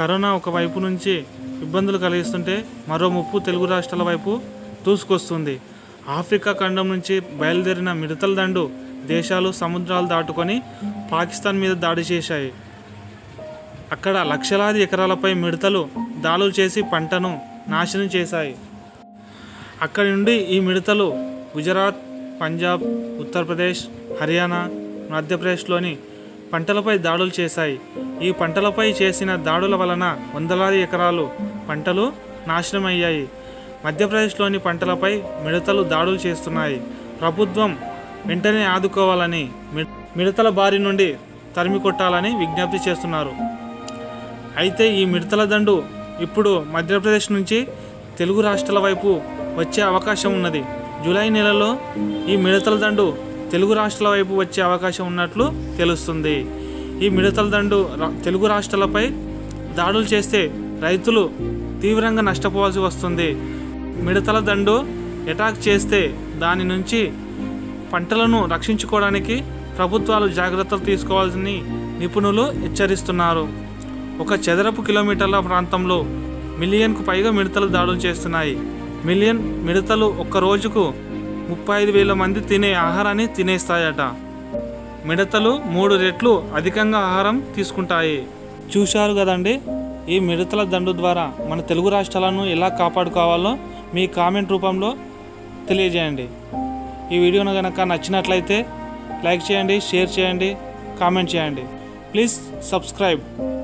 corona ఒక వైపు నుంచి ఇబ్బందులు కలిగిస్తుంటే మరో ముప్పు తెలుగు రాష్ట్రాల వైపు దూసుకొస్తుంది ఆఫ్రికా ఖండం నుంచి బయలుదేరిన మిడతల దండు దేశాలు సముద్రాలు దాటుకొని పాకిస్తాన్ మీద దాడి చేశాయి అక్కడ లక్షలాది ఎకరాలపై మిడతలు దాడులు చేసి పంటను నాశనం చేశాయి అక్కడి నుండి ఈ మిడతలు గుజరాత్ పంజాబ్ ఉత్తరప్రదేశ్ హర్యానా మధ్యప్రదేశ్లోని పంటలపై దాడులు చేశాయి ఈ పంటలపై చేసిన దాడుల వలన వందలాది ఎకరాలు పంటలు నాశనమయ్యాయి మధ్యప్రదేశ్లోని పంటలపై మిడతలు దాడులు చేస్తున్నాయి ప్రభుత్వం వెంటనే ఆదుకోవాలని మి- మిడతల బారి నుండి తరిమి కొట్టాలని విజ్ఞప్తి చేస్తున్నారు అయితే ఈ మిడతల దండు ఇప్పుడు మధ్యప్రదేశ్ నుంచి తెలుగు రాష్ట్రాల వైపు వచ్చే అవకాశం ఉన్నది జూలై నెలలో ఈ మిడతల దండు తెలుగు రాష్ట్రాల వైపు వచ్చే అవకాశం ఉన్నట్లు తెలుస్తుంది ఈ మిడతల దండు రా- తెలుగు రాష్ట్రాలపై దాడులు చేస్తే రైతులు తీవ్రంగా నష్టపోవాల్సి వస్తుంది మిడతల దండు అటాక్ చేస్తే దాని నుంచి పంటలను రక్షించుకోవడానికి ప్రభుత్వాలు జాగ్రత్తలు తీసుకోవాల్సిన నిపుణులు హెచ్చరిస్తున్నారు ఒక చదరపు కిలోమీటర్ల ప్రాంతంలో మిలియన్కు పైగా మిడతలు దాడులు చేస్తున్నాయి మిలియన్ మిడతలు ఒక్క రోజుకు ముప్పై ఐదు వేల మంది తినే ఆహారాన్ని తినేస్తాయట మిడతలు మూడు రెట్లు అధికంగా ఆహారం తీసుకుంటాయి చూశారు కదండి ఈ మిడతల దండు ద్వారా మన తెలుగు రాష్ట్రాలను ఎలా కాపాడుకోవాలో మీ కామెంట్ రూపంలో తెలియజేయండి ఈ వీడియోను కనుక నచ్చినట్లయితే లైక్ చేయండి షేర్ చేయండి కామెంట్ చేయండి ప్లీజ్ సబ్స్క్రైబ్